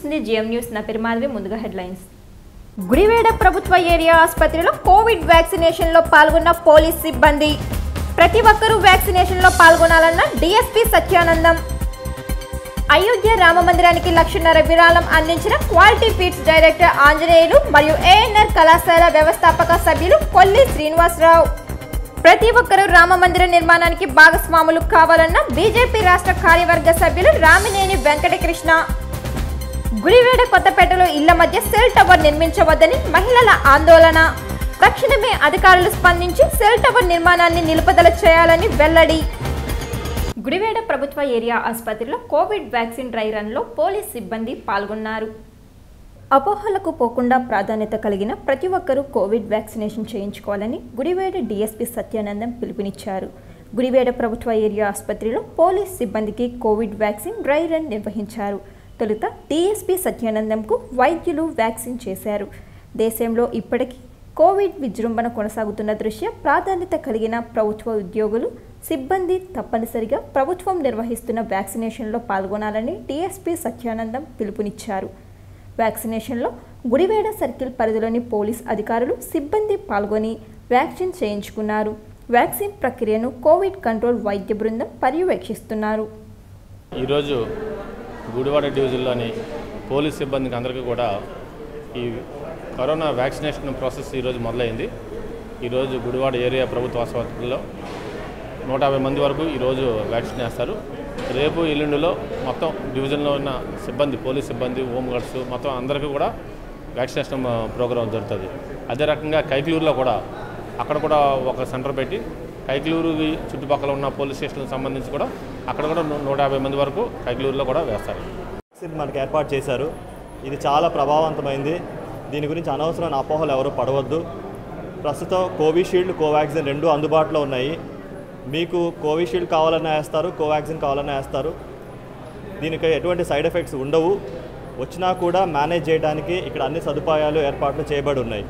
చూస్తుంది GM news నా పేరు మాధవి ముందుగా హెడ్లైన్స్ గుడివేడ ప్రభుత్వ ఏరియా ఆసుపత్రిలో కోవిడ్ వ్యాక్సినేషన్లో పాల్గొన్న పోలీస్ సిబ్బంది ప్రతి ఒక్కరూ వ్యాక్సినేషన్లో పాల్గొనాలన్న డిఎస్పీ సత్యానందం అయోధ్య రామ మందిరానికి లక్షన్నర విరాళం అందించిన క్వాలిటీ ఫీడ్స్ డైరెక్టర్ ఆంజనేయులు మరియు ఏఎన్ఆర్ కళాశాల వ్యవస్థాపక సభ్యులు కొల్లి శ్రీనివాసరావు ప్రతి ఒక్కరూ రామ మందిర నిర్మాణానికి భాగస్వాములు కావాలన్న బీజేపీ రాష్ట్ర కార్యవర్గ సభ్యులు రామినేని వెంకటకృష్ణ గుడివేడ కొత్తపేటలో ఇళ్ల మధ్య సెల్ టవర్ నిర్మించవద్దని మహిళల ఆందోళన తక్షణమే అధికారులు స్పందించి సెల్ టవర్ నిర్మాణాన్ని నిలుపుదల చేయాలని వెల్లడి గుడివేడ ప్రభుత్వ ఏరియా ఆసుపత్రిలో కోవిడ్ వ్యాక్సిన్ డ్రై రన్లో పోలీస్ సిబ్బంది పాల్గొన్నారు అపోహలకు పోకుండా ప్రాధాన్యత కలిగిన ప్రతి ఒక్కరూ కోవిడ్ వ్యాక్సినేషన్ చేయించుకోవాలని గుడివేడ డీఎస్పీ సత్యానందం పిలుపునిచ్చారు గుడివేడ ప్రభుత్వ ఏరియా ఆసుపత్రిలో పోలీస్ సిబ్బందికి కోవిడ్ వ్యాక్సిన్ డ్రై రన్ నిర్వహించారు తొలుత డీఎస్పీ సత్యానందంకు వైద్యులు వ్యాక్సిన్ చేశారు దేశంలో ఇప్పటికీ కోవిడ్ విజృంభణ కొనసాగుతున్న దృష్ట్యా ప్రాధాన్యత కలిగిన ప్రభుత్వ ఉద్యోగులు సిబ్బంది తప్పనిసరిగా ప్రభుత్వం నిర్వహిస్తున్న వ్యాక్సినేషన్లో పాల్గొనాలని డీఎస్పీ సత్యానందం పిలుపునిచ్చారు వ్యాక్సినేషన్లో గుడివేడ సర్కిల్ పరిధిలోని పోలీస్ అధికారులు సిబ్బంది పాల్గొని వ్యాక్సిన్ చేయించుకున్నారు వ్యాక్సిన్ ప్రక్రియను కోవిడ్ కంట్రోల్ వైద్య బృందం పర్యవేక్షిస్తున్నారు ఈరోజు గుడివాడ డివిజన్లోని పోలీస్ సిబ్బందికి అందరికీ కూడా ఈ కరోనా వ్యాక్సినేషన్ ప్రాసెస్ ఈరోజు మొదలైంది ఈరోజు గుడివాడ ఏరియా ప్రభుత్వ ఆసుపత్రిలో నూట యాభై మంది వరకు ఈరోజు వ్యాక్సిన్ వేస్తారు రేపు ఎల్లుండిలో మొత్తం డివిజన్లో ఉన్న సిబ్బంది పోలీస్ సిబ్బంది హోమ్ గార్డ్స్ మొత్తం అందరికీ కూడా వ్యాక్సినేషన్ ప్రోగ్రాం జరుగుతుంది అదే రకంగా కైకలూరులో కూడా అక్కడ కూడా ఒక సెంటర్ పెట్టి కైకలూరు చుట్టుపక్కల ఉన్న పోలీస్ స్టేషన్లకు సంబంధించి కూడా అక్కడ కూడా నూ- నూట యాభై మంది వరకు కైకలూరులో కూడా వేస్తారు వ్యాక్సిన్ మనకి ఏర్పాటు చేశారు ఇది చాలా ప్రభావవంతమైంది దీని గురించి అనవసరమైన అపోహలు ఎవరు పడవద్దు ప్రస్తుతం కోవిషీల్డ్ కోవాక్సిన్ రెండు అందుబాటులో ఉన్నాయి మీకు కోవిషీల్డ్ కావాలన్నా వేస్తారు కోవాక్సిన్ కావాలన్నా వేస్తారు దీనికి ఎటువంటి సైడ్ ఎఫెక్ట్స్ ఉండవు వచ్చినా కూడా మేనేజ్ చేయడానికి ఇక్కడ అన్ని సదుపాయాలు ఏర్పాట్లు చేయబడి ఉన్నాయి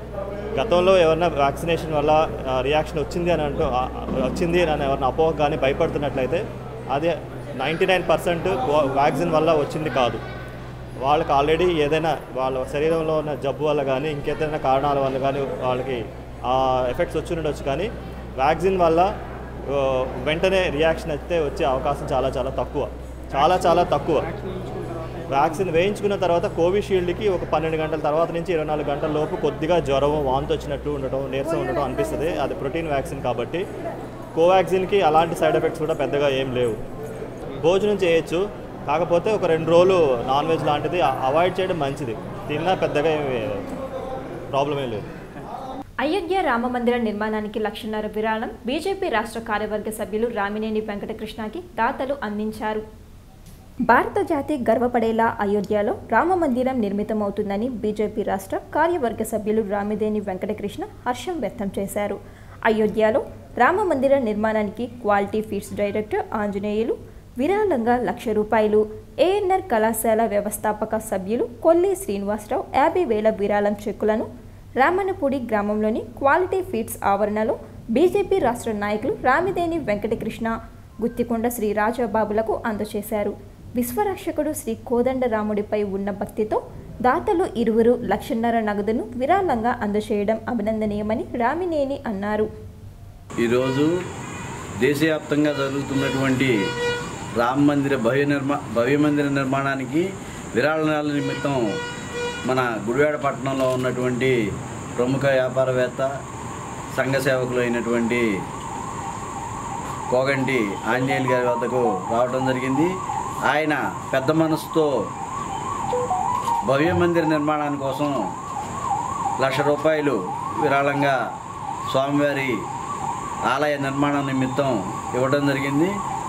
గతంలో ఎవరైనా వ్యాక్సినేషన్ వల్ల ఆ, రియాక్షన్ వచ్చింది అని అంటూ ఆ, ఆ, వచ్చింది అని ఎవరైనా అపోహ కానీ భయపడుతున్నట్లయితే అది నైంటీ నైన్ పర్సెంట్ వ్యాక్సిన్ వల్ల వచ్చింది కాదు వాళ్ళకి ఆల్రెడీ ఏదైనా వాళ్ళ శరీరంలో ఉన్న జబ్బు వల్ల కానీ ఇంకేదైనా కారణాల వల్ల కానీ వాళ్ళకి ఆ ఎఫెక్ట్స్ వచ్చి ఉండొచ్చు కానీ వ్యాక్సిన్ వల్ల ఆ, వెంటనే రియాక్షన్ అయితే వచ్చే అవకాశం చాలా చాలా తక్కువ చాలా చాలా తక్కువ వ్యాక్సిన్ వేయించుకున్న తర్వాత కోవిషీల్డ్కి ఒక పన్నెండు గంటల తర్వాత నుంచి ఇరవై నాలుగు గంటల లోపు కొద్దిగా జ్వరం వాంతి వచ్చినట్టు ఉండటం నీరసం ఉండటం అనిపిస్తుంది అది ప్రోటీన్ వ్యాక్సిన్ కాబట్టి కోవాక్సిన్కి అలాంటి సైడ్ ఎఫెక్ట్స్ కూడా పెద్దగా ఏం లేవు భోజనం చేయొచ్చు కాకపోతే ఒక రెండు రోజులు నాన్ వెజ్ లాంటిది అవాయిడ్ చేయడం మంచిది తిన్నా పెద్దగా ఏమి ప్రాబ్లం ఏం లేదు అయోధ్య రామ మందిర నిర్మాణానికి లక్షన్నర విరాళం బీజేపీ రాష్ట్ర కార్యవర్గ సభ్యులు రామినేని వెంకటకృష్ణకి దాతలు అందించారు భారత జాతి గర్వపడేలా అయోధ్యలో రామ మందిరం నిర్మితమవుతుందని బీజేపీ రాష్ట్ర కార్యవర్గ సభ్యులు రామిదేని వెంకటకృష్ణ హర్షం వ్యక్తం చేశారు అయోధ్యలో రామ మందిర నిర్మాణానికి క్వాలిటీ ఫీడ్స్ డైరెక్టర్ ఆంజనేయులు విరాళంగా లక్ష రూపాయలు ఏఎన్ఆర్ కళాశాల వ్యవస్థాపక సభ్యులు కొల్లి శ్రీనివాసరావు యాభై వేల విరాళం చెక్కులను రామన్నపూడి గ్రామంలోని క్వాలిటీ ఫీడ్స్ ఆవరణలో బీజేపీ రాష్ట్ర నాయకులు రామిదేని వెంకటకృష్ణ గుత్తికొండ శ్రీ రాజాబాబులకు అందజేశారు విశ్వరక్షకుడు శ్రీ కోదండరాముడిపై ఉన్న భక్తితో దాతలు ఇరువురు లక్షన్నర నగదును విరాళంగా అందజేయడం అభినందనీయమని రామినేని అన్నారు ఈరోజు దేశవ్యాప్తంగా జరుగుతున్నటువంటి రామ మందిర భవ్య నిర్మా భవ్య మందిర నిర్మాణానికి విరాళాల నిమిత్తం మన గుడివాడ పట్టణంలో ఉన్నటువంటి ప్రముఖ వ్యాపారవేత్త సంఘ సేవకులు అయినటువంటి కోగంటి ఆంజనేయులు గారి వద్దకు రావడం జరిగింది ఆయన పెద్ద మనసుతో భవ్య మందిర నిర్మాణాని కోసం లక్ష రూపాయలు విరాళంగా స్వామివారి ఆలయ నిర్మాణం నిమిత్తం ఇవ్వడం జరిగింది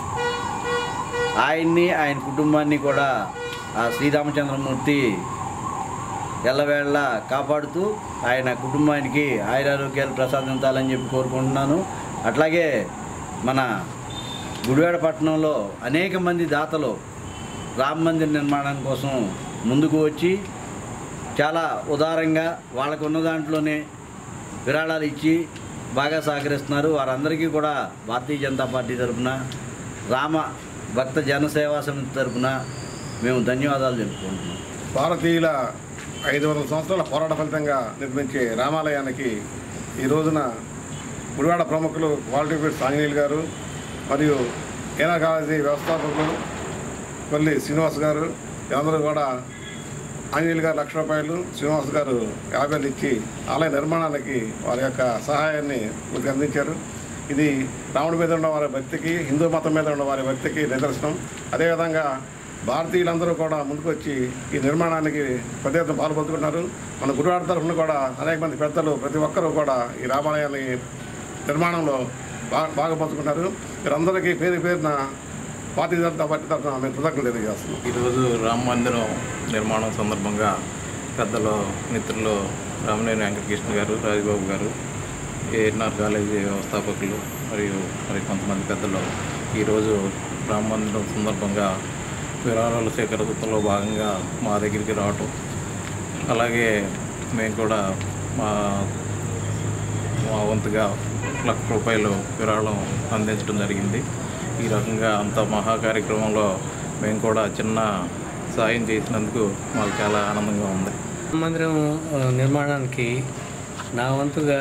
ఆయన్ని ఆయన కుటుంబాన్ని కూడా ఆ శ్రీరామచంద్రమూర్తి ఎల్లవేళ కాపాడుతూ ఆయన కుటుంబానికి ఆయురారోగ్యాలు ప్రసాదించాలని చెప్పి కోరుకుంటున్నాను అట్లాగే మన గుడివాడ పట్టణంలో అనేక మంది దాతలు రామ మందిర్ నిర్మాణం కోసం ముందుకు వచ్చి చాలా ఉదారంగా వాళ్ళకు ఉన్న దాంట్లోనే విరాళాలు ఇచ్చి బాగా సహకరిస్తున్నారు వారందరికీ కూడా భారతీయ జనతా పార్టీ తరఫున రామ భక్త జనసేవా సమితి తరఫున మేము ధన్యవాదాలు తెలుపుకుంటున్నాం భారతీయుల ఐదు వందల సంవత్సరాల పోరాట ఫలితంగా నిర్మించే రామాలయానికి ఈ రోజున గుడివాడ ప్రముఖులు క్వాలిటీ ఫీడ్స్ ఆంజనేయులు గారు మరియు ఏనా కాలేజీ వ్యవస్థాపకులు కొల్లి శ్రీనివాస్ గారు వీళ్ళందరూ కూడా ఆంజనేయులు గారు లక్ష రూపాయలు శ్రీనివాస్ గారు యాభై వేలు ఇచ్చి ఆలయ నిర్మాణానికి వారి యొక్క సహాయాన్ని మనకు అందించారు ఇది రాముడి మీద ఉన్న వారి భక్తికి హిందూ మతం మీద ఉన్న వారి భక్తికి నిదర్శనం అదేవిధంగా భారతీయులందరూ కూడా ముందుకొచ్చి ఈ నిర్మాణానికి పెద్ద ఎత్తున పాల్పంచుకుంటున్నారు మన గురువాడ తరఫున కూడా అనేక మంది పెద్దలు ప్రతి ఒక్కరూ కూడా ఈ రామాలయాన్ని నిర్మాణంలో బాగా బాగా పంచుకుంటారు వీరందరికీ పేరు పేరున పార్టీ తరఫున పార్టీ తరఫున మేము కృతజ్ఞతలు తెలియజేస్తున్నాం ఈరోజు రామ మందిరం నిర్మాణం సందర్భంగా పెద్దలు మిత్రులు రామనేని వెంకటకృష్ణ గారు రాజబాబు గారు ఏఎన్ఆర్ కాలేజీ వ్యవస్థాపకులు మరియు మరి కొంతమంది పెద్దలు ఈరోజు రామ మందిరం సందర్భంగా విరాళాల సేకరణలో భాగంగా మా దగ్గరికి రావటం అలాగే మేము కూడా మా మా వంతుగా లక్ష రూపాయలు విరాళం అందించడం జరిగింది ఈ రకంగా అంత మహా కార్యక్రమంలో మేము కూడా చిన్న సాయం చేసినందుకు మాకు చాలా ఆనందంగా ఉంది మందిరం ఆ, నిర్మాణానికి నా వంతుగా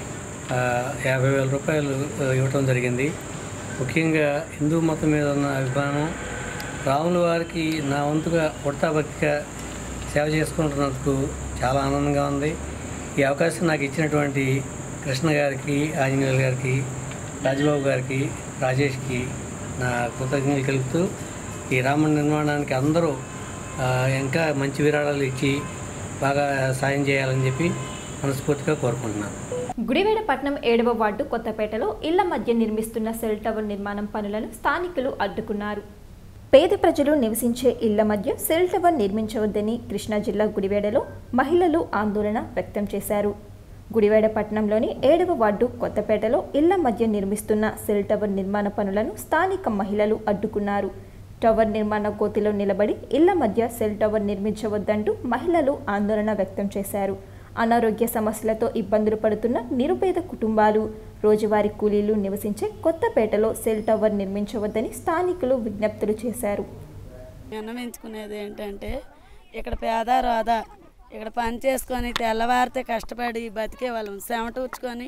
ఆ, యాభై వేల రూపాయలు ఆ, ఇవ్వటం జరిగింది ముఖ్యంగా హిందూ మతం మీద ఉన్న అభిమానం రాముల వారికి నా వంతుగా ఉడతాభక్తిగా సేవ చేసుకుంటున్నందుకు చాలా ఆనందంగా ఉంది ఈ అవకాశం నాకు ఇచ్చినటువంటి కృష్ణ గారికి ఆంజనేయులు గారికి రాజబాబు గారికి రాజేష్కి నా కృతజ్ఞతలు తెలుపుతూ ఈ రామ నిర్మాణానికి అందరూ ఆ, ఇంకా మంచి విరాళాలు ఇచ్చి బాగా సాయం చేయాలని చెప్పి మనస్ఫూర్తిగా కోరుకుంటున్నాను గుడివేడ పట్నం ఏడవ వార్డు కొత్తపేటలో ఇళ్ల మధ్య నిర్మిస్తున్న సెల్ టవర్ నిర్మాణం పనులను స్థానికులు అడ్డుకున్నారు పేద ప్రజలు నివసించే ఇళ్ల మధ్య సెల్ టవర్ నిర్మించవద్దని కృష్ణా జిల్లా గుడివేడలో మహిళలు ఆందోళన వ్యక్తం చేశారు గుడివేడ పట్టణంలోని ఏడవ వార్డు కొత్తపేటలో ఇళ్ల మధ్య నిర్మిస్తున్న సెల్ టవర్ నిర్మాణ పనులను స్థానిక మహిళలు అడ్డుకున్నారు టవర్ నిర్మాణ గోతిలో నిలబడి ఇళ్ల మధ్య సెల్ టవర్ నిర్మించవద్దంటూ మహిళలు ఆందోళన వ్యక్తం చేశారు అనారోగ్య సమస్యలతో ఇబ్బందులు పడుతున్న నిరుపేద కుటుంబాలు రోజువారీ కూలీలు నివసించే కొత్తపేటలో సెల్ టవర్ నిర్మించవద్దని స్థానికులు విజ్ఞప్తులు చేశారు విన్నవించుకునేది ఏంటంటే ఇక్కడ పేద రోదా ఇక్కడ పని చేసుకొని తెల్లవారితే కష్టపడి బతికే వాళ్ళం చెమట ఉచ్చుకొని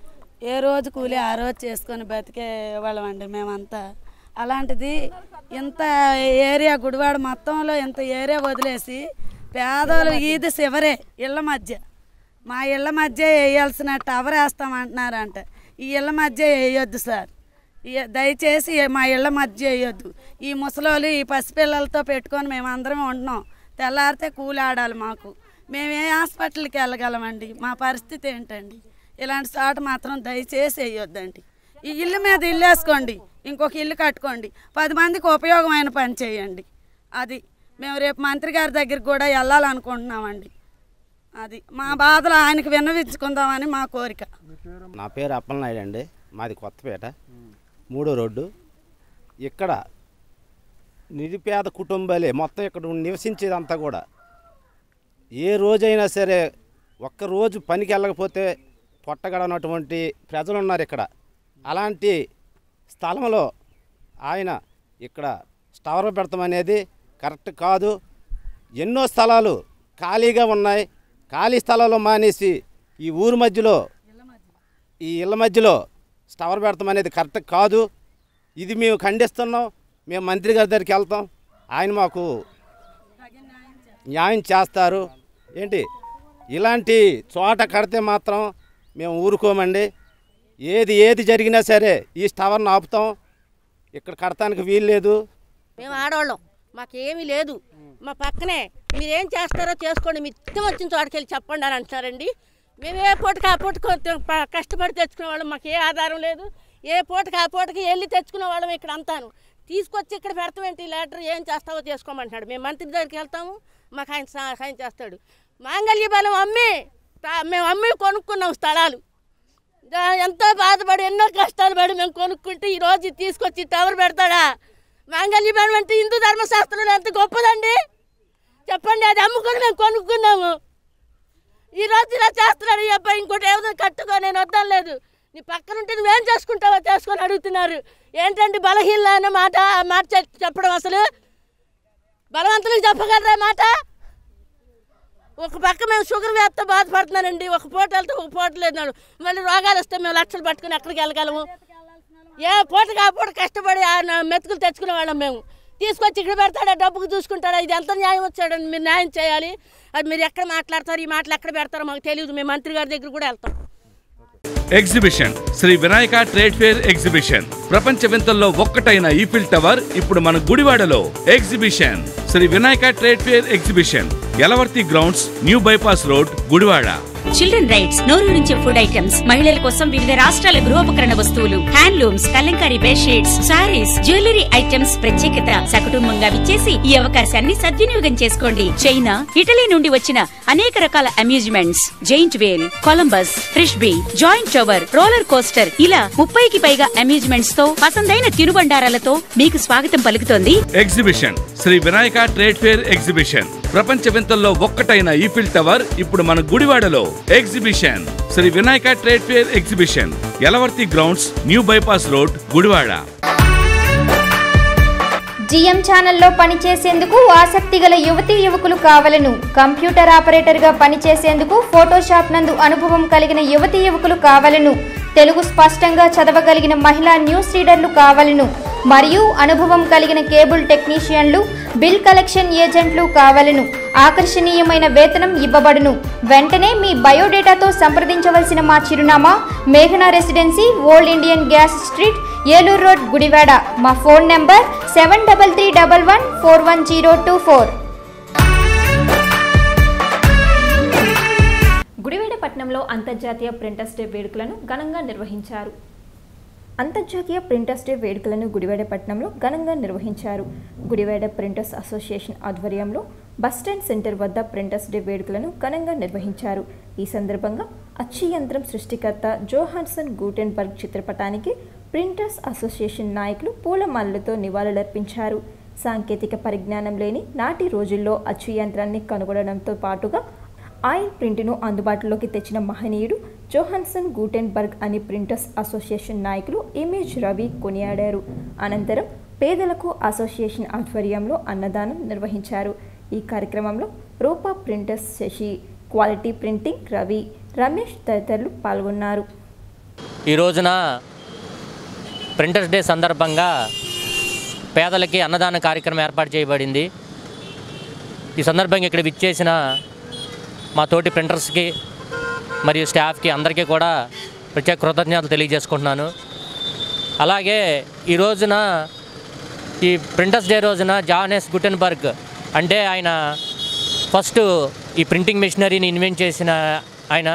ఏ రోజు కూలి ఆ రోజు చేసుకొని బతికే వాళ్ళం అండి మేమంతా అలాంటిది ఇంత ఏరియా గుడివాడ మొత్తంలో ఇంత ఏరియా వదిలేసి పేదలు ఈది శివరే ఇళ్ళ మధ్య మా ఇళ్ళ మధ్య వేయాల్సిన టవర్ వేస్తామంటున్నారంట ఈ ఇళ్ళ మధ్య వేయొద్దు సార్ ఈ- దయచేసి మా ఇళ్ళ మధ్య వేయొద్దు ఈ ముసలోళ్ళు ఈ పసిపిల్లలతో పెట్టుకొని మేము అందరం ఉంటున్నాం తెల్లారితే కూలి ఆడాలి మాకు మేము ఏ హాస్పిటల్కి వెళ్ళగలమండి మా పరిస్థితి ఏంటండి ఇలాంటి చోట మాత్రం దయచేసి వేయొద్దండి ఈ ఇల్లు మీద ఇల్లు వేసుకోండి ఇంకొక ఇల్లు కట్టుకోండి పది మందికి ఉపయోగమైన పని చేయండి అది మేము రేపు మంత్రి గారి దగ్గరికి కూడా వెళ్ళాలనుకుంటున్నామండి అది మా బాధలు ఆయనకు విన్నవించుకుందామని మా కోరిక నా పేరు అప్పలనాయుడు అండి మాది కొత్తపేట మూడో రోడ్డు ఇక్కడ నిరుపేద కుటుంబాలే మొత్తం ఇక్కడ నివసించేదంతా కూడా ఏ రోజైనా సరే ఒక్క రోజు పనికి వెళ్ళకపోతే పొట్టగడనటువంటి ప్రజలు ఉన్నారు ఇక్కడ అలాంటి స్థలంలో ఆయన ఇక్కడ స్టవర్ పెడతామనేది కరెక్ట్ కాదు ఎన్నో స్థలాలు ఖాళీగా ఉన్నాయి ఖాళీ స్థలాలు మానేసి ఈ ఊరు మధ్యలో ఈ ఇళ్ళ మధ్యలో స్టవర్ పెడతాం అనేది కరెక్ట్ కాదు ఇది మేము ఖండిస్తున్నాం మేము మంత్రి గారి దగ్గరికి వెళ్తాం ఆయన మాకు న్యాయం చేస్తారు ఏంటి ఇలాంటి చోట కడితే మాత్రం మేము ఊరుకోమండి ఏది ఏది జరిగినా సరే ఈ స్టవర్ని ఆపుతాం ఇక్కడ కడతానికి వీలు లేదు మేము ఆడవాళ్ళం మాకేమీ లేదు మా పక్కనే మీరేం చేస్తారో చేసుకోండి మీ ఇష్టం వచ్చిన చోటకెళ్ళి చెప్పండి అని అంటున్నారండి మేము ఏ పూటకి ఆ పూటకు తె- ప- కష్టపడి తెచ్చుకునే వాళ్ళం మాకు ఏ ఆధారం లేదు ఏ పూటకి ఆ పూటకి వెళ్ళి తెచ్చుకునే వాళ్ళం ఇక్కడ అంతాను తీసుకొచ్చి ఇక్కడ పెడతామేంటి ఈ లెటర్ ఏం చేస్తావో చేసుకోమంటున్నాడు మేము మంత్రి దగ్గరికి వెళ్తాము మాకు ఆయన సహాయం చేస్తాడు మాంగళ్య బలం అమ్మి తా- మేము అమ్మి కొనుక్కున్నాం స్థలాలు దా- ఎంతో బాధపడి ఎన్నో కష్టాలు పడి మేము కొనుక్కుంటే ఈ రోజు తీసుకొచ్చి టవర్ పెడతాడా మాంగళ్య బలం అంటే హిందూ ధర్మశాస్త్రంలో ఎంత గొప్పదండి చెప్పండి అది అమ్ముకొని మేము కొనుక్కున్నాము ఈ రోజు ఇలా చేస్తున్నాడు ఈ అబ్బాయి ఇంకోటి ఏదో కట్టుకో నేను వద్దాం లేదు నీ పక్కన ఉంటే నువ్వేం చేసుకుంటావో చేసుకొని అడుగుతున్నారు ఏంటండి బలహీన అనే మాట ఆ మాట చె- చెప్పడం అసలు బలవంతులకు చెప్పగలరా మాట ఒక పక్క మేము షుగర్ వ్యాధితో బాధపడుతున్నానండి ఒక పూట వెళ్తే ఒక పూట లేదు మళ్ళీ రోగాలు వస్తే మేము లక్షలు పట్టుకుని ఎక్కడికి వెళ్ళగలము ఏ పూట కా పూట కష్టపడి ఆ నా మెతుకులు తెచ్చుకునే వాళ్ళం మేము తీసుకొచ్చి ఇక్కడ పెడతాడా డబ్బుకు చూసుకుంటాడా ఇది ఎంత న్యాయం వచ్చాడని మీరు న్యాయం చేయాలి అది మీరు ఎక్కడ మాట్లాడతారు ఈ మాటలు ఎక్కడ పెడతారో మాకు తెలియదు మేము మంత్రి గారి దగ్గర కూడా వెళ్తాం exhibition Sri Vinayaka trade fair exhibition ప్రపంచ వింతల్లో ఒక్కటైన ఈఫిల్ టవర్ ఇప్పుడు మన గుడివాడలో exhibition Sri Vinayaka trade fair exhibition Yalavarthi grounds new bypass road Gudivada children rides నోరూరించే ఫుడ్ ఐటమ్స్ మహిళల కోసం వివిధ రాష్ట్రాల గృహోపకరణ వస్తువులు handlooms Kalamkari bedsheets saris jewellery items ప్రత్యేకత సకుటుంబంగా విచ్చేసి ఈ అవకాశాన్ని సద్వినియోగం చేసుకోండి చైనా ఇటలీ నుండి వచ్చిన అనేక రకాల amusements giant wheel Columbus frisbee giant tower roller coaster ఇలా ముప్పైకి పైగా అమ్యూజ్మెంట్స్ తో పసందైన తినుబండారాలతో మీకు స్వాగతం పలుకుతోంది exhibition Sri Vinayaka trade fair exhibition ప్రపంచ వింతల్లో ఒక్కటైన ఈఫిల్ టవర్ ఇప్పుడు మన గుడివాడలో exhibition Sri Vinayaka trade fair exhibition Yalavarthi grounds new bypass road Gudivada GM ఛానల్లో పనిచేసేందుకు ఆసక్తి గల యువతీ యువకులు కావలను కంప్యూటర్ ఆపరేటర్గా పనిచేసేందుకు ఫోటోషాప్ నందు అనుభవం కలిగిన యువతీ యువకులు కావలను తెలుగు స్పష్టంగా చదవగలిగిన మహిళా న్యూస్ రీడర్లు కావలను మరియు అనుభవం కలిగిన కేబుల్ టెక్నీషియన్లు బిల్ కలెక్షన్ ఏజెంట్లు కావలను ఆకర్షణీయమైన వేతనం ఇవ్వబడును వెంటనే మీ బయోడేటాతో సంప్రదించవలసిన మా చిరునామా మేఘనా residency old Indian gas street Eluru road Gudivada మా phone number seven double three double one four one zero two four Gudivada పట్టణంలో అంతర్జాతీయ ప్రింటర్స్ డే వేడుకలను ఘనంగా నిర్వహించారు అంతర్జాతీయ ప్రింటర్స్ డే వేడుకలను గుడివాడ పట్టణంలో ఘనంగా నిర్వహించారు గుడివాడ ప్రింటర్స్ అసోసియేషన్ ఆధ్వర్యంలో బస్టాండ్ సెంటర్ వద్ద ప్రింటర్స్ డే వేడుకలను ఘనంగా నిర్వహించారు ఈ సందర్భంగా అచ్చు యంత్రం సృష్టికర్త జోహాన్సన్ గూటెన్బర్గ్ చిత్రపటానికి ప్రింటర్స్ అసోసియేషన్ నాయకులు పూలమాలలతో నివాళులర్పించారు సాంకేతిక పరిజ్ఞానం లేని నాటి రోజుల్లో అచ్చు యంత్రాన్ని కనుగొనడంతో పాటుగా ఆయిల్ ప్రింట్ను అందుబాటులోకి తెచ్చిన మహనీయుడు జోహాన్సన్ గూటెన్బర్గ్ అని ప్రింటర్స్ అసోసియేషన్ నాయకులు ఇమేజ్ రవి కొనియాడారు అనంతరం పేదలకు అసోసియేషన్ ఆధ్వర్యంలో అన్నదానం నిర్వహించారు ఈ కార్యక్రమంలో Rupa printers Sasi quality printing Ravi Ramesh తదితరులు పాల్గొన్నారు ఈ రోజున ప్రింటర్స్ డే సందర్భంగా పేదలకి అన్నదాన కార్యక్రమం ఏర్పాటు చేయబడింది ఈ సందర్భంగా ఇక్కడ విచ్చేసిన మా తోటి ప్రింటర్స్కి మరియు స్టాఫ్కి అందరికీ కూడా ప్రత్యేక కృతజ్ఞతలు తెలియజేసుకుంటున్నాను అలాగే ఈ రోజున ఈ ప్రింటర్స్ డే రోజున జానెస్ గుటెన్బర్గ్ అంటే ఆయన ఫస్ట్ ఈ ప్రింటింగ్ మిషనరీని ఇన్వెంట్ చేసిన ఆయన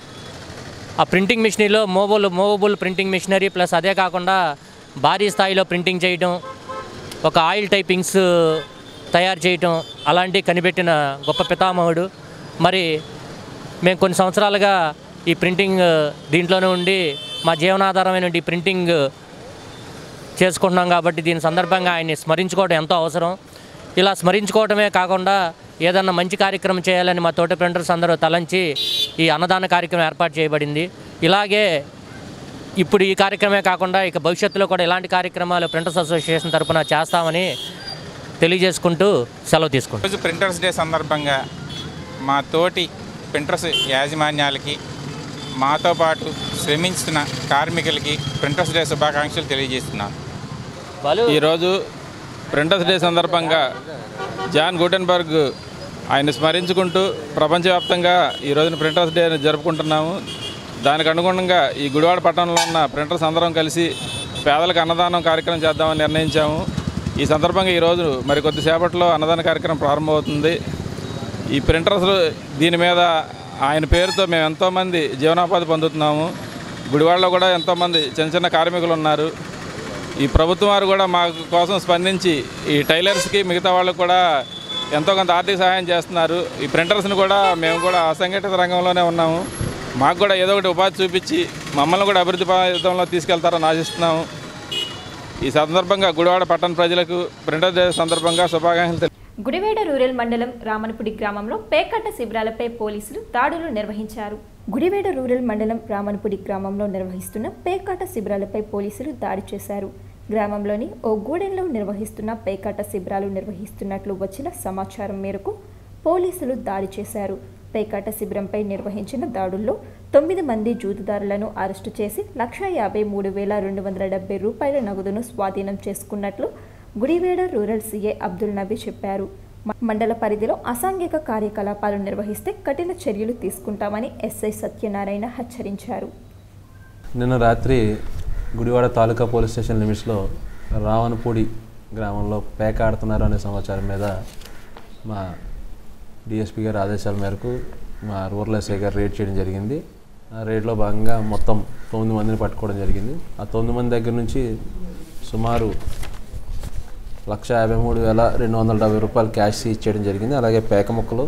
ఆ ప్రింటింగ్ మిషనరీలో movable movable printing machinery plus అదే కాకుండా భారీ స్థాయిలో ప్రింటింగ్ చేయటం ఒక ఆయిల్ టైపింగ్స్ తయారు చేయటం అలాంటివి కనిపెట్టిన గొప్ప పితామహుడు మరి మేము కొన్ని సంవత్సరాలుగా ఈ ప్రింటింగ్ దీంట్లోనే ఉండి మా జీవనాధారమైన ఈ ప్రింటింగ్ చేసుకుంటున్నాం కాబట్టి దీని సందర్భంగా ఆయన్ని స్మరించుకోవడం ఎంతో అవసరం ఇలా స్మరించుకోవడమే కాకుండా ఏదన్నా మంచి కార్యక్రమం చేయాలని మా తోటి ప్రింటర్స్ అందరూ తలంచి ఈ అన్నదాన కార్యక్రమం ఏర్పాటు చేయబడింది ఇలాగే ఇప్పుడు ఈ కార్యక్రమే కాకుండా ఇక భవిష్యత్తులో కూడా ఇలాంటి కార్యక్రమాలు ప్రింటర్స్ అసోసియేషన్ తరపున చేస్తామని తెలియజేసుకుంటూ సెలవు తీసుకుంటాం రోజు ప్రింటర్స్ డే సందర్భంగా మా తోటి ప్రింటర్స్ యాజమాన్యాలకి మాతో పాటు శ్రమించిన కార్మికులకి ప్రింటర్స్ డే శుభాకాంక్షలు తెలియజేస్తున్నాను ఈరోజు ప్రింటర్స్ డే సందర్భంగా జాన్ గుటెన్బర్గ్ ఆయన స్మరించుకుంటూ ప్రపంచవ్యాప్తంగా ఈ రోజున ప్రింటర్స్ డే జరుపుకుంటున్నాము దానికి అనుగుణంగా ఈ గుడివాడ పట్టణంలో ఉన్న ప్రింటర్స్ అందరం కలిసి పేదలకు అన్నదానం కార్యక్రమం చేద్దామని నిర్ణయించాము ఈ సందర్భంగా ఈరోజు మరి కొద్దిసేపట్లో అన్నదాన కార్యక్రమం ప్రారంభమవుతుంది ఈ ప్రింటర్స్ దీని మీద ఆయన పేరుతో మేము ఎంతోమంది జీవనోపాధి పొందుతున్నాము గుడివాడలో కూడా ఎంతోమంది చిన్న చిన్న కార్మికులు ఉన్నారు ఈ ప్రభుత్వం వారు కూడా మా కోసం స్పందించి ఈ టైలర్స్కి మిగతా వాళ్ళకు కూడా ఎంతో కొంత ఆర్థిక సహాయం చేస్తున్నారు ఈ ప్రింటర్స్ని కూడా మేము కూడా అసంఘటిత రంగంలోనే ఉన్నాము మాకు కూడా ఏదో ఒకటి ఉపాధి చూపించి మమ్మల్ని కూడా అభివృద్ధి పథంలో తీసుకెళ్తారని ఆశిస్తున్నాము ఈ సందర్భంగా గుడివాడ పట్టణ ప్రజలకు ప్రింటర్ డే సందర్భంగా శుభాకాంక్షలు తెలి- గుడివేడ రూరల్ మండలం రామనపుడి గ్రామంలో పేకట్ట శిబిరాలపై పోలీసులు దాడులు నిర్వహించారు గుడివేడ రూరల్ మండలం రామనపుడి గ్రామంలో నిర్వహిస్తున్న పేకాట శిబిరాలపై పోలీసులు దాడి చేశారు గ్రామంలోని ఓ గూడెంలో నిర్వహిస్తున్న పేకాట శిబిరాలు నిర్వహిస్తున్నట్లు వచ్చిన సమాచారం మేరకు పోలీసులు దాడి చేశారు పేకాట శిబిరంపై నిర్వహించిన దాడుల్లో తొమ్మిది మంది జూతుదారులను అరెస్టు చేసి లక్ష యాభై మూడు వేల రెండు వందల డెబ్బై రూపాయల నగదును స్వాధీనం చేసుకున్నట్లు గుడివేడ రూరల్ సీఏ అబ్దుల్ నబీ చెప్పారు మ- మండల పరిధిలో అసాంఘిక కార్యకలాపాలు నిర్వహిస్తే కఠిన చర్యలు తీసుకుంటామని ఎస్ఐ సత్యనారాయణ హెచ్చరించారు నిన్న రాత్రి గుడివాడ తాలూకా పోలీస్ స్టేషన్ లిమిట్స్లో రావణపూడి గ్రామంలో పేక ఆడుతున్నారు అనే సమాచారం మీద మా డిఎస్పీ గారి ఆదేశాల మేరకు మా రూరల్ ఎస్ఐ గారు రేడ్ చేయడం జరిగింది ఆ రేడ్లో భాగంగా మొత్తం తొమ్మిది మందిని పట్టుకోవడం జరిగింది ఆ తొమ్మిది మంది దగ్గర నుంచి సుమారు లక్ష యాభై మూడు వేల రెండు వందల డెబ్బై రూపాయలు క్యాష్ సీజ్ చేయడం జరిగింది అలాగే పేక ముక్కలు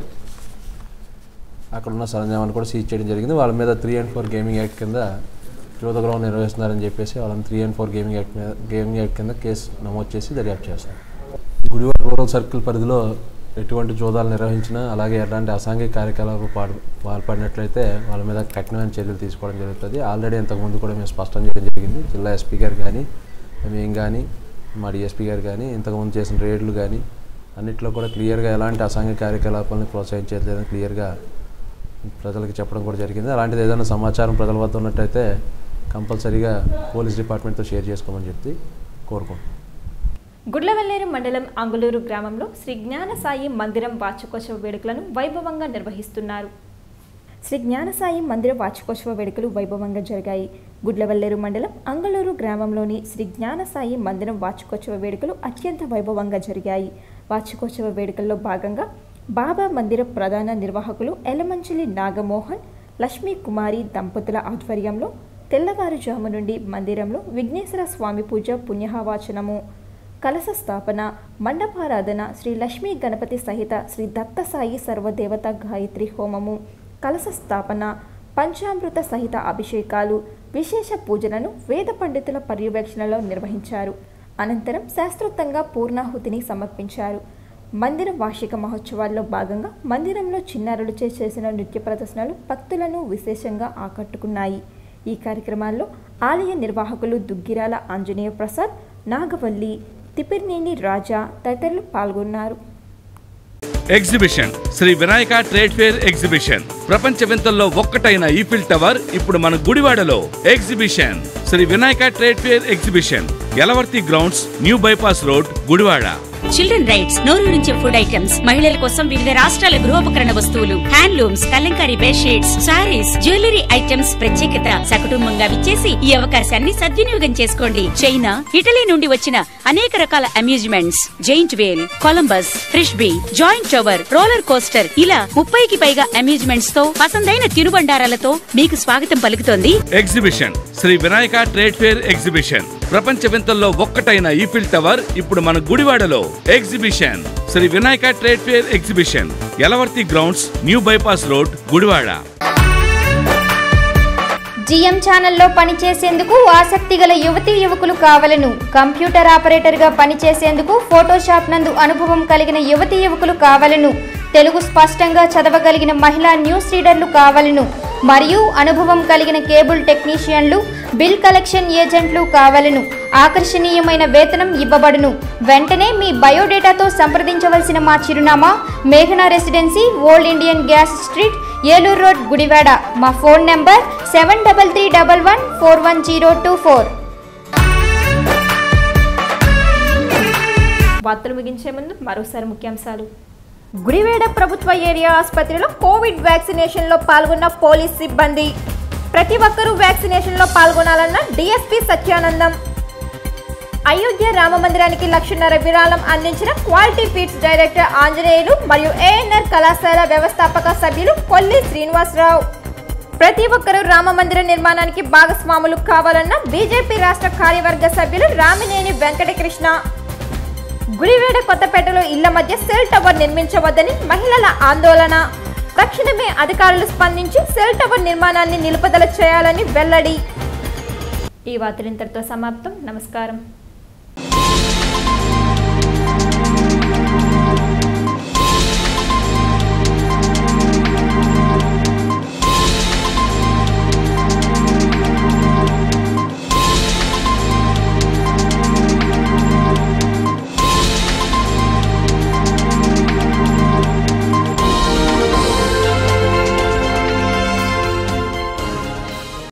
అక్కడ ఉన్న సరంజామాన్ని కూడా సీజ్ చేయడం జరిగింది వాళ్ళ మీద three and four gaming act కింద యువత గ్రౌండ్ నిర్వహిస్తున్నారని చెప్పేసి వాళ్ళని three and four gaming act మీద గేమింగ్ యాక్ట్ కింద కేసు నమోదు చేసి దర్యాప్తు చేస్తాం గుడివాడ రూరల్ సర్కిల్ పరిధిలో ఎటువంటి జోదాలు నిర్వహించినా అలాగే ఎలాంటి అసాంఘిక కార్యకలాపాలు పాడు పాల్పడినట్లయితే వాళ్ళ మీద కఠినమైన చర్యలు తీసుకోవడం జరుగుతుంది ఆల్రెడీ ఇంతకుముందు కూడా మేము స్పష్టం చేయడం జరిగింది జిల్లా ఎస్పీ గారు కానీ మేము కానీ మా డిఎస్పీ గారు కానీ ఇంతకుముందు చేసిన రేడ్లు కానీ అన్నిట్లో కూడా క్లియర్గా ఎలాంటి అసాంఘిక కార్యకలాపాలను ప్రోత్సహించట్లేదని క్లియర్గా ప్రజలకు చెప్పడం కూడా జరిగింది అలాంటిది ఏదైనా సమాచారం ప్రజల వద్ద ఉన్నట్టయితే కంపల్సరీగా పోలీస్ డిపార్ట్మెంట్తో షేర్ చేసుకోమని చెప్పి కోరుకుంటున్నాం గుడ్లవెల్లేరు మండలం అంగులూరు గ్రామంలో శ్రీ జ్ఞాన సాయి మందిరం వార్షికోత్సవ వేడుకలను వైభవంగా నిర్వహిస్తున్నారు శ్రీ జ్ఞానసాయి మందిర వార్షికోత్సవ వేడుకలు వైభవంగా జరిగాయి గుడ్లవెల్లేరు మండలం అంగళూరు గ్రామంలోని శ్రీ జ్ఞానసాయి మందిరం వార్షికోత్సవ వేడుకలు అత్యంత వైభవంగా జరిగాయి వార్షికోత్సవ వేడుకల్లో భాగంగా బాబా మందిర ప్రధాన నిర్వాహకులు ఎలమంచిలి నాగమోహన్ లక్ష్మీ కుమారి దంపతుల ఆధ్వర్యంలో తెల్లవారుజాము నుండి మందిరంలో విఘ్నేశ్వర స్వామి పూజ పుణ్యహవాచనము కలశ స్థాపన మండపారాధన శ్రీ లక్ష్మీ గణపతి సహిత శ్రీ దత్తసాయి సర్వదేవత గాయత్రి హోమము కలశ స్థాపన పంచామృత సహిత అభిషేకాలు విశేష పూజలను వేద పండితుల పర్యవేక్షణలో నిర్వహించారు అనంతరం శాస్త్రోక్తంగా పూర్ణాహుతిని సమర్పించారు మందిర వార్షిక మహోత్సవాల్లో భాగంగా మందిరంలో చిన్నారులచే చేసిన నృత్య ప్రదర్శనలు భక్తులను విశేషంగా ఆకట్టుకున్నాయి ఈ కార్యక్రమాల్లో ఆలయ నిర్వాహకులు దుగ్గిరాల ఆంజనేయ ప్రసాద్ నాగవల్లి తిపిర్నేని రాజా తదితరులు పాల్గొన్నారు exhibition Sri Vinayaka trade fair exhibition ప్రపంచ వింతల్లో ఒక్కటైన ఈఫిల్ టవర్ ఇప్పుడు మన గుడివాడలో exhibition Sri Vinayaka trade fair exhibition Yalavarthi grounds new bypass road Gudivada children rides నోరూరించే ఫుడ్ ఐటమ్స్ మహిళల కోసం వివిధ రాష్ట్రాల గృహోపకరణ వస్తువులు handlooms Kalamkari bedsheets saris jewellery items ప్రత్యేకత సకుటుంబంగా విచ్చేసి ఈ అవకాశాన్ని సద్వినియోగం చేసుకోండి చైనా ఇటలీ నుండి వచ్చిన అనేక రకాల amusements giant wheel Columbus frisbee giant tower roller coaster ఇలా ముప్పైకి పైగా అమ్యూజ్మెంట్స్ తో పసందైన తినుబండారాలతో మీకు స్వాగతం పలుకుతోంది exhibition Sri Vinayaka trade fair exhibition ప్రపంచ వింతల్లో ఒక్కటైన ఈఫిల్ టవర్ ఇప్పుడు మన గుడివాడలో exhibition Sri Vinayaka trade fair exhibition Yalavarthi grounds new bypass road Gudivada GM ఛానల్లో పనిచేసేందుకు ఆసక్తి గల యువతీ యువకులు కావలను కంప్యూటర్ ఆపరేటర్గా పనిచేసేందుకు ఫోటోషాప్ నందు అనుభవం కలిగిన యువతీ యువకులు కావలను తెలుగు స్పష్టంగా చదవగలిగిన మహిళా న్యూస్ రీడర్లు కావలను మరియు అనుభవం కలిగిన కేబుల్ టెక్నీషియన్లు బిల్ కలెక్షన్ ఏజెంట్లు కావలను ఆకర్షణీయమైన వేతనం ఇవ్వబడును వెంటనే మీ బయోడేటాతో సంప్రదించవలసిన మా చిరునామా మేఘనా residency old Indian gas street Eluru road Gudivada మా phone number seven double three double one four one zero two four వార్తలు ముగించే ముందు మరోసారి ముఖ్యాంశాలు గుడివేడ ప్రభుత్వ ఏరియా ఆసుపత్రిలో కోవిడ్ వ్యాక్సినేషన్లో పాల్గొన్న పోలీస్ సిబ్బంది ప్రతి ఒక్కరూ వ్యాక్సినేషన్లో పాల్గొనాలన్న డిఎస్పీ సత్యానందం అయోధ్య రామ మందిరానికి లక్షన్నర విరాళం అందించిన క్వాలిటీ ఫీడ్స్ డైరెక్టర్ ఆంజనేయులు మరియు ఏఎన్ఆర్ కళాశాల వ్యవస్థాపక సభ్యులు కొల్లి శ్రీనివాసరావు ప్రతి ఒక్కరూ రామ మందిర నిర్మాణానికి భాగస్వాములు కావాలన్న బీజేపీ రాష్ట్ర కార్యవర్గ సభ్యులు రామినేని వెంకటకృష్ణ గుడివేడ కొత్తపేటలో ఇళ్ల మధ్య సెల్ టవర్ నిర్మించవద్దని మహిళల ఆందోళన తక్షణమే అధికారులు స్పందించి సెల్ టవర్ నిర్మాణాన్ని నిలుపుదల చేయాలని వెల్లడి ఈ వార్తలు ఇంతటితో సమాప్తం నమస్కారం